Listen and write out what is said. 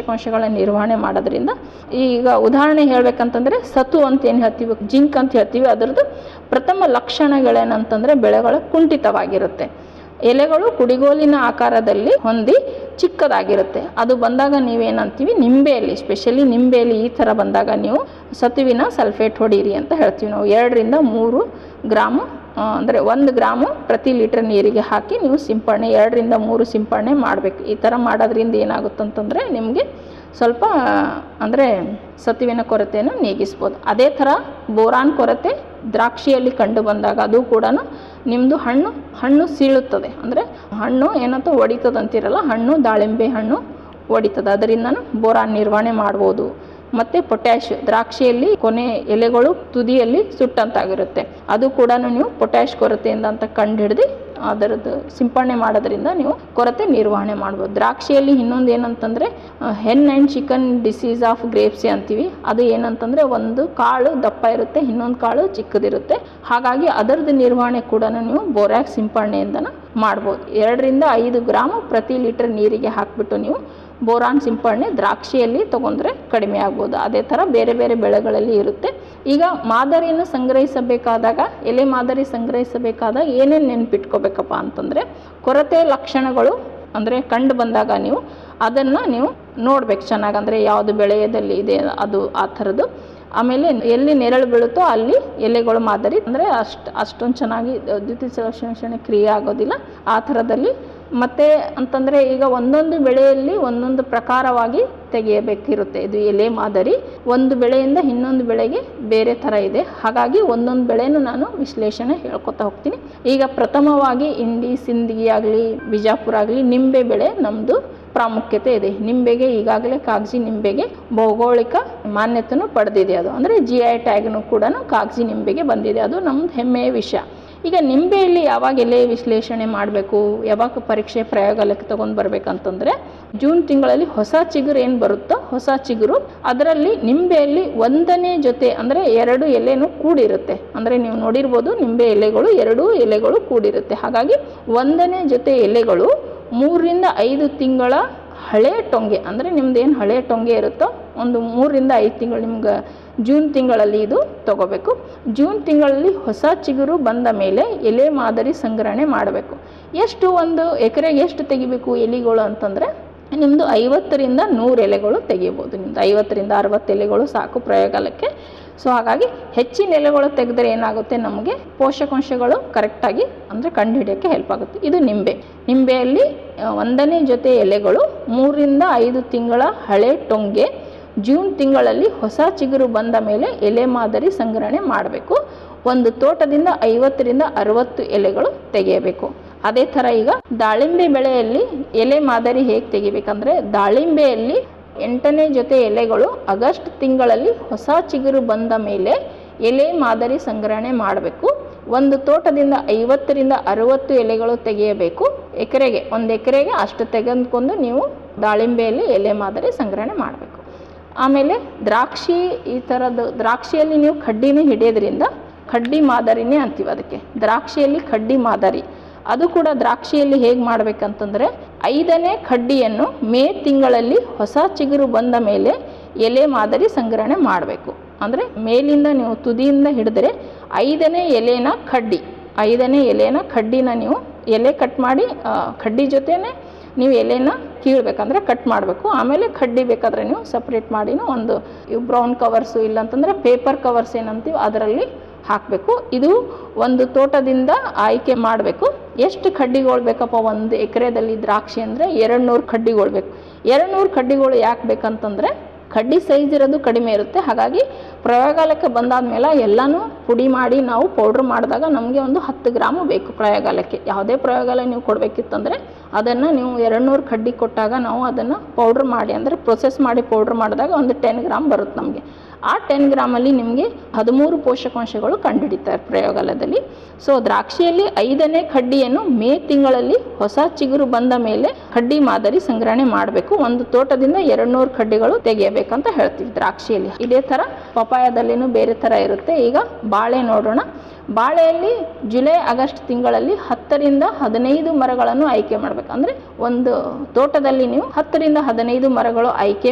ಪೋಷಕಾಂಶಗಳ ನಿರ್ವಹಣೆ ಮಾಡೋದ್ರಿಂದ ಈಗ ಉದಾಹರಣೆ ಹೇಳ್ಬೇಕಂತಂದ್ರೆ ಸತು ಅಂತ ಏನು ಹೇಳ್ತೀವಿ ಜಿಂಕ್ ಅಂತ ಹೇಳ್ತೀವಿ ಅದರದ್ದು ಪ್ರಥಮ ಲಕ್ಷಣಗಳೇನಂತಂದ್ರೆ ಬೆಳೆಗಳ ಕುಂಠಿತವಾಗಿರುತ್ತೆ ಎಲೆಗಳು ಕುಡಿಗೋಲಿನ ಆಕಾರದಲ್ಲಿ ಹೊಂದಿ ಚಿಕ್ಕದಾಗಿರುತ್ತೆ ಅದು ಬಂದಾಗ ನೀವೇನಂತೀವಿ ನಿಂಬೆಯಲ್ಲಿ ಸ್ಪೆಷಲಿ ನಿಂಬೆಯಲ್ಲಿ ಈ ಥರ ಬಂದಾಗ ನೀವು ಸತುವಿನ ಸಲ್ಫೇಟ್ ಹೊಡೀರಿ ಅಂತ ಹೇಳ್ತೀವಿ ನಾವು ಎರಡರಿಂದ ಮೂರು ಗ್ರಾಮು ಅಂದರೆ ಒಂದು ಗ್ರಾಮು ಪ್ರತಿ ಲೀಟರ್ ನೀರಿಗೆ ಹಾಕಿ ನೀವು ಸಿಂಪಡಣೆ ಎರಡರಿಂದ ಮೂರು ಸಿಂಪಡಣೆ ಮಾಡಬೇಕು ಈ ಥರ ಮಾಡೋದ್ರಿಂದ ಏನಾಗುತ್ತಂತಂದರೆ ನಿಮಗೆ ಸ್ವಲ್ಪ ಅಂದರೆ ಸತುವಿನ ಕೊರತೆಯನ್ನು ನೀಗಿಸ್ಬೋದು ಅದೇ ಥರ ಬೋರಾನ್ ಕೊರತೆ ದ್ರಾಕ್ಷಿಯಲ್ಲಿ ಕಂಡು ಬಂದಾಗ ಅದು ಕೂಡ ನಿಮ್ಮದು ಹಣ್ಣು ಹಣ್ಣು ಸೀಳುತ್ತದೆ ಅಂದರೆ ಹಣ್ಣು ಏನಂತ ಒಡಿತದೆ ಅಂತಿರಲ್ಲ ಹಣ್ಣು ದಾಳಿಂಬೆ ಹಣ್ಣು ಒಡಿತದೆ ಅದರಿಂದನೂ ಬೋರಾನ್ ನಿರ್ವಹಣೆ ಮಾಡ್ಬೋದು ಮತ್ತು ಪೊಟ್ಯಾಶ್ ದ್ರಾಕ್ಷಿಯಲ್ಲಿ ಕೊನೆ ಎಲೆಗಳು ತುದಿಯಲ್ಲಿ ಸುಟ್ಟಂತಾಗಿರುತ್ತೆ ಅದು ಕೂಡ ನೀವು ಪೊಟ್ಯಾಶ್ ಕೊರತೆಯಿಂದ ಅಂತ ಕಂಡು ಹಿಡಿದು ಅದರದ್ದು ಸಿಂಪಡಣೆ ಮಾಡೋದ್ರಿಂದ ನೀವು ಕೊರತೆ ನಿರ್ವಹಣೆ ಮಾಡ್ಬೋದು ದ್ರಾಕ್ಷಿಯಲ್ಲಿ ಇನ್ನೊಂದು ಏನಂತಂದರೆ hen and chicken disease of ಗ್ರೇಪ್ಸಿ ಅಂತೀವಿ ಅದು ಏನಂತಂದರೆ ಒಂದು ಕಾಳು ದಪ್ಪ ಇರುತ್ತೆ ಇನ್ನೊಂದು ಕಾಳು ಚಿಕ್ಕದಿರುತ್ತೆ ಹಾಗಾಗಿ ಅದರದ್ದು ನಿರ್ವಹಣೆ ಕೂಡ ನೀವು ಬೋರ್ಯಾಕ್ ಸಿಂಪಡಣೆಯಿಂದನ ಮಾಡ್ಬೋದು ಎರಡರಿಂದ ಐದು ಗ್ರಾಮ್ ಪ್ರತಿ ಲೀಟರ್ ನೀರಿಗೆ ಹಾಕಿಬಿಟ್ಟು ನೀವು ಬೋರಾನ್ ಸಿಂಪಡಣೆ ದ್ರಾಕ್ಷಿಯಲ್ಲಿ ತೊಗೊಂಡ್ರೆ ಕಡಿಮೆ ಆಗ್ಬೋದು ಅದೇ ಥರ ಬೇರೆ ಬೇರೆ ಬೆಳೆಗಳಲ್ಲಿ ಇರುತ್ತೆ ಈಗ ಮಾದರಿಯನ್ನು ಸಂಗ್ರಹಿಸಬೇಕಾದಾಗ ಎಲೆ ಮಾದರಿ ಸಂಗ್ರಹಿಸಬೇಕಾದಾಗ ಏನೇನು ನೆನ್ಪಿಟ್ಕೋಬೇಕಪ್ಪ ಅಂತಂದರೆ ಕೊರತೆ ಲಕ್ಷಣಗಳು ಅಂದರೆ ಕಂಡು ಬಂದಾಗ ನೀವು ಅದನ್ನು ನೀವು ನೋಡ್ಬೇಕು ಚೆನ್ನಾಗಿ ಅಂದರೆ ಯಾವುದು ಬೆಳೆಯದಲ್ಲಿ ಇದೆ ಅದು ಆ ಥರದ್ದು ಆಮೇಲೆ ಎಲ್ಲಿ ನೆರಳು ಬೀಳುತ್ತೋ ಅಲ್ಲಿ ಎಲೆಗಳು ಮಾದರಿ ಅಂದರೆ ಅಷ್ಟು ಅಷ್ಟೊಂದು ಚೆನ್ನಾಗಿ ದ್ಯುತಿ ಸಂಶ್ಲೇಷಣೆ ಕ್ರಿಯೆ ಆಗೋದಿಲ್ಲ ಆ ಥರದಲ್ಲಿ ಮತ್ತು ಅಂತಂದರೆ ಈಗ ಒಂದೊಂದು ಬೆಳೆಯಲ್ಲಿ ಒಂದೊಂದು ಪ್ರಕಾರವಾಗಿ ತೆಗೆಯಬೇಕಿರುತ್ತೆ ಇದು ಎಲೆ ಮಾದರಿ ಒಂದು ಬೆಳೆಯಿಂದ ಇನ್ನೊಂದು ಬೆಳೆಗೆ ಬೇರೆ ಥರ ಇದೆ ಹಾಗಾಗಿ ಒಂದೊಂದು ಬೆಳೆನೂ ನಾನು ವಿಶ್ಲೇಷಣೆ ಹೇಳ್ಕೊತಾ ಹೋಗ್ತೀನಿ ಈಗ ಪ್ರಥಮವಾಗಿ ಇಂಡಿ ಸಿಂದಗಿ ಆಗಲಿ ಬಿಜಾಪುರ ಆಗಲಿ ನಿಂಬೆ ಬೆಳೆ ನಮ್ಮದು ಪ್ರಾಮುಖ್ಯತೆ ಇದೆ ನಿಂಬೆಗೆ ಈಗಾಗಲೇ ಕಾಗಜಿ ನಿಂಬೆಗೆ ಭೌಗೋಳಿಕ ಮಾನ್ಯತೆನೂ ಪಡೆದಿದೆ ಅದು ಅಂದರೆ ಜಿ ಐ ಟ್ಯಾಗ್ನು ಕೂಡ ಕಾಗಜಿ ನಿಂಬೆಗೆ ಬಂದಿದೆ ಅದು ನಮ್ಮದು ಹೆಮ್ಮೆಯ ವಿಷಯ ಈಗ ನಿಂಬೆಯಲ್ಲಿ ಯಾವಾಗ ಎಲೆ ವಿಶ್ಲೇಷಣೆ ಮಾಡಬೇಕು ಯಾವಾಗ ಪರೀಕ್ಷೆ ಪ್ರಯೋಗಾಲಯಕ್ಕೆ ತೊಗೊಂಡು ಬರಬೇಕಂತಂದರೆ ಜೂನ್ ತಿಂಗಳಲ್ಲಿ ಹೊಸ ಚಿಗುರು ಏನು ಬರುತ್ತೋ ಹೊಸ ಚಿಗುರು ಅದರಲ್ಲಿ ನಿಂಬೆಯಲ್ಲಿ ಒಂದನೇ ಜೊತೆ ಅಂದರೆ ಎರಡು ಎಲೆನೂ ಕೂಡಿರುತ್ತೆ ಅಂದರೆ ನೀವು ನೋಡಿರ್ಬೋದು ನಿಂಬೆ ಎಲೆಗಳು ಎರಡು ಎಲೆಗಳು ಕೂಡಿರುತ್ತೆ ಹಾಗಾಗಿ ಒಂದನೇ ಜೊತೆ ಎಲೆಗಳು ಮೂರರಿಂದ ಐದು ತಿಂಗಳ ಹಳೆ ಟೊಂಗೆ ಅಂದರೆ ನಿಮ್ದು ಏನು ಹಳೆ ಟೊಂಗೆ ಇರುತ್ತೋ ಒಂದು ಮೂರರಿಂದ ಐದು ತಿಂಗಳು ನಿಮ್ಗೆ ಜೂನ್ ತಿಂಗಳಲ್ಲಿ ಇದು ತಗೋಬೇಕು ಜೂನ್ ತಿಂಗಳಲ್ಲಿ ಹೊಸ ಚಿಗುರು ಬಂದ ಮೇಲೆ ಎಲೆ ಮಾದರಿ ಸಂಗ್ರಹಣೆ ಮಾಡಬೇಕು ಎಷ್ಟು ಒಂದು ಎಕರೆಗೆ ಎಷ್ಟು ತೆಗಿಬೇಕು ಎಲೆಗಳು ಅಂತಂದರೆ ನಿಮ್ಮದು ಐವತ್ತರಿಂದ ನೂರು ಎಲೆಗಳು ತೆಗಿಬೋದು ನಿಮ್ಮದು ಐವತ್ತರಿಂದ ಅರವತ್ತು ಎಲೆಗಳು ಸಾಕು ಪ್ರಯೋಗಾಲಯಕ್ಕೆ ಸೊ ಹಾಗಾಗಿ ಹೆಚ್ಚಿನ ಎಲೆಗಳು ತೆಗೆದ್ರೆ ಏನಾಗುತ್ತೆ ನಮಗೆ ಪೋಷಕಾಂಶಗಳು ಕರೆಕ್ಟಾಗಿ ಅಂದರೆ ಕಂಡುಹಿಡಿಯೋಕ್ಕೆ ಹೆಲ್ಪ್ ಆಗುತ್ತೆ ಇದು ನಿಂಬೆ ನಿಂಬೆಯಲ್ಲಿ ಆ, ಒಂದನೇ ಜೊತೆ ಎಲೆಗಳು ಮೂರರಿಂದ ಐದು ತಿಂಗಳ ಹಳೆ ಟೊಂಗೆ ಜೂನ್ ತಿಂಗಳಲ್ಲಿ ಹೊಸ ಚಿಗುರು ಬಂದ ಮೇಲೆ ಎಲೆ ಮಾದರಿ ಸಂಗ್ರಹಣೆ ಮಾಡಬೇಕು ಒಂದು ತೋಟದಿಂದ ಐವತ್ತರಿಂದ ಅರವತ್ತು ಎಲೆಗಳು ತೆಗೆಯಬೇಕು ಅದೇ ಥರ ಈಗ ದಾಳಿಂಬೆ ಬೆಳೆಯಲ್ಲಿ ಎಲೆ ಮಾದರಿ ಹೇಗೆ ತೆಗಿಬೇಕಂದ್ರೆ ದಾಳಿಂಬೆಯಲ್ಲಿ ಎಂಟನೇ ಜೊತೆ ಎಲೆಗಳು ಆಗಸ್ಟ್ ತಿಂಗಳಲ್ಲಿ ಹೊಸ ಚಿಗುರು ಬಂದ ಮೇಲೆ ಎಲೆ ಮಾದರಿ ಸಂಗ್ರಹಣೆ ಮಾಡಬೇಕು ಒಂದು ತೋಟದಿಂದ ಐವತ್ತರಿಂದ ಅರವತ್ತು ಎಲೆಗಳು ತೆಗೆಯಬೇಕು ಎಕರೆಗೆ ಒಂದು ಎಕರೆಗೆ ಅಷ್ಟು ತೆಗೆದುಕೊಂಡು ನೀವು ದಾಳಿಂಬೆಯಲ್ಲಿ ಎಲೆ ಮಾದರಿ ಸಂಗ್ರಹಣೆ ಮಾಡಬೇಕು ಆಮೇಲೆ ದ್ರಾಕ್ಷಿ ಈ ಥರದ್ದು ದ್ರಾಕ್ಷಿಯಲ್ಲಿ ನೀವು ಕಡ್ಡಿನೇ ಹಿಡಿಯೋದ್ರಿಂದ ಕಡ್ಡಿ ಮಾದರಿನೇ ಅಂತೀವಿ ಅದಕ್ಕೆ ದ್ರಾಕ್ಷಿಯಲ್ಲಿ ಕಡ್ಡಿ ಮಾದರಿ ಅದು ಕೂಡ ದ್ರಾಕ್ಷಿಯಲ್ಲಿ ಹೇಗೆ ಮಾಡಬೇಕಂತಂದರೆ ಐದನೇ ಕಡ್ಡಿಯನ್ನು ಮೇ ತಿಂಗಳಲ್ಲಿ ಹೊಸ ಚಿಗುರು ಬಂದ ಮೇಲೆ ಎಲೆ ಮಾದರಿ ಸಂಗ್ರಹಣೆ ಮಾಡಬೇಕು ಅಂದರೆ ಮೇಲಿಂದ ನೀವು ತುದಿಯಿಂದ ಹಿಡಿದ್ರೆ ಐದನೇ ಎಲೆನ ಕಡ್ಡಿ ಐದನೇ ಎಲೆನ ಕಡ್ಡಿನ ನೀವು ಎಲೆ ಕಟ್ ಮಾಡಿ ಆ, ಕಡ್ಡಿ ಜೊತೆನೇ ನೀವು ಎಲೆನ ಕೀಳ್ಬೇಕಂದ್ರೆ ಕಟ್ ಮಾಡಬೇಕು ಆಮೇಲೆ ಕಡ್ಡಿ ಬೇಕಾದರೆ ನೀವು ಸಪ್ರೇಟ್ ಮಾಡಿನೂ ಒಂದು ಇವು ಬ್ರೌನ್ ಕವರ್ಸು ಇಲ್ಲಾಂತಂದರೆ ಪೇಪರ್ ಕವರ್ಸ್ ಏನಂತೀವಿ ಅದರಲ್ಲಿ ಹಾಕಬೇಕು ಇದು ಒಂದು ತೋಟದಿಂದ ಆಯ್ಕೆ ಮಾಡಬೇಕು ಎಷ್ಟು ಕಡ್ಡಿಗಳು ಬೇಕಪ್ಪ ಒಂದು ಎಕರೆದಲ್ಲಿ ದ್ರಾಕ್ಷಿ ಅಂದರೆ ಎರಡು ನೂರು ಕಡ್ಡಿಗಳು ಬೇಕು ಎರಡು ನೂರು ಕಡ್ಡಿಗಳು ಯಾಕೆ ಬೇಕಂತಂದರೆ ಕಡ್ಡಿ ಸೈಜ್ ಇರೋದು ಕಡಿಮೆ ಇರುತ್ತೆ ಹಾಗಾಗಿ ಪ್ರಯೋಗಾಲಯಕ್ಕೆ ಬಂದಾದ್ಮೇಲೆ ಎಲ್ಲನೂ ಪುಡಿ ಮಾಡಿ ನಾವು ಪೌಡ್ರ್ ಮಾಡಿದಾಗ ನಮಗೆ ಒಂದು ಹತ್ತು ಗ್ರಾಮು ಬೇಕು ಪ್ರಯೋಗಾಲಯಕ್ಕೆ ಯಾವುದೇ ಪ್ರಯೋಗಾಲಯ ನೀವು ಕೊಡಬೇಕಿತ್ತಂದರೆ ಅದನ್ನು ನೀವು ಎರಡು ನೂರು ಕಡ್ಡಿ ಕೊಟ್ಟಾಗ ನಾವು ಅದನ್ನು ಪೌಡ್ರ್ ಮಾಡಿ ಅಂದರೆ ಪ್ರೊಸೆಸ್ ಮಾಡಿ ಪೌಡ್ರ್ ಮಾಡಿದಾಗ ಒಂದು ಟೆನ್ ಗ್ರಾಮ್ ಬರುತ್ತೆ ನಮಗೆ ಆ ಟೆನ್ ಗ್ರಾಮಲ್ಲಿ ನಿಮಗೆ ಹದಿಮೂರು ಪೋಷಕಾಂಶಗಳು ಕಂಡುಹಿಡಿತಾರೆ ಪ್ರಯೋಗಾಲಯದಲ್ಲಿ ಸೊ ದ್ರಾಕ್ಷಿಯಲ್ಲಿ ಐದನೇ ಕಡ್ಡಿಯನ್ನು ಮೇ ತಿಂಗಳಲ್ಲಿ ಹೊಸ ಚಿಗುರು ಬಂದ ಮೇಲೆ ಕಡ್ಡಿ ಮಾದರಿ ಸಂಗ್ರಹಣೆ ಮಾಡಬೇಕು ಒಂದು ತೋಟದಿಂದ ಎರಡು ನೂರು ಕಡ್ಡಿಗಳು ತೆಗೆಯಬೇಕಂತ ಹೇಳ್ತೀವಿ ದ್ರಾಕ್ಷಿಯಲ್ಲಿ ಇದೇ ಥರ ಪಪಾಯದಲ್ಲಿನೂ ಬೇರೆ ಥರ ಇರುತ್ತೆ ಈಗ ಬಾಳೆ ನೋಡೋಣ ಬಾಳೆಯಲ್ಲಿ ಜುಲೈ ಆಗಸ್ಟ್ ತಿಂಗಳಲ್ಲಿ ಹತ್ತರಿಂದ ಹದಿನೈದು ಮರಗಳನ್ನು ಆಯ್ಕೆ ಮಾಡಬೇಕು ಅಂದರೆ ಒಂದು ತೋಟದಲ್ಲಿ ನೀವು ಹತ್ತರಿಂದ ಹದಿನೈದು ಮರಗಳು ಆಯ್ಕೆ